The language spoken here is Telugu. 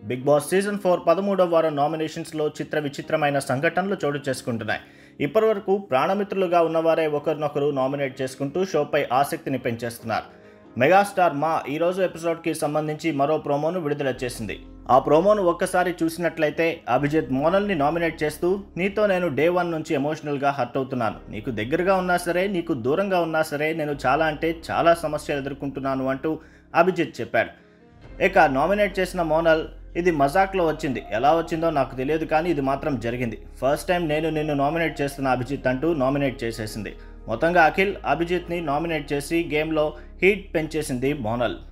బిగ్ బాస్ సీజన్ ఫోర్ పదమూడవ వారం నామినేషన్స్లో చిత్ర విచిత్రమైన సంఘటనలు చోటు చేసుకుంటున్నాయి ఇప్పటివరకు ప్రాణమిత్రులుగా ఉన్నవారే ఒకరినొకరు నామినేట్ చేసుకుంటూ షోపై ఆసక్తిని పెంచేస్తున్నారు మెగాస్టార్ మా ఈరోజు ఎపిసోడ్కి సంబంధించి మరో ప్రోమోను విడుదల చేసింది ఆ ప్రోమోను ఒక్కసారి చూసినట్లయితే అభిజిత్ మోనల్ని నామినేట్ చేస్తూ నీతో నేను డే వన్ నుంచి ఎమోషనల్గా హర్ట్ అవుతున్నాను నీకు దగ్గరగా ఉన్నా సరే నీకు దూరంగా ఉన్నా సరే నేను చాలా అంటే చాలా సమస్యలు ఎదుర్కొంటున్నాను అంటూ అభిజిత్ చెప్పాడు ఇక నామినేట్ చేసిన మోనల్ ఇది మజాక్లో వచ్చింది ఎలా వచ్చిందో నాకు తెలియదు కానీ ఇది మాత్రం జరిగింది ఫస్ట్ టైం నేను నిన్ను నామినేట్ చేస్తున్న అభిజిత్ అంటూ నామినేట్ చేసేసింది మొత్తంగా అఖిల్ అభిజిత్ని నామినేట్ చేసి గేమ్లో హీట్ పెంచేసింది మోనల్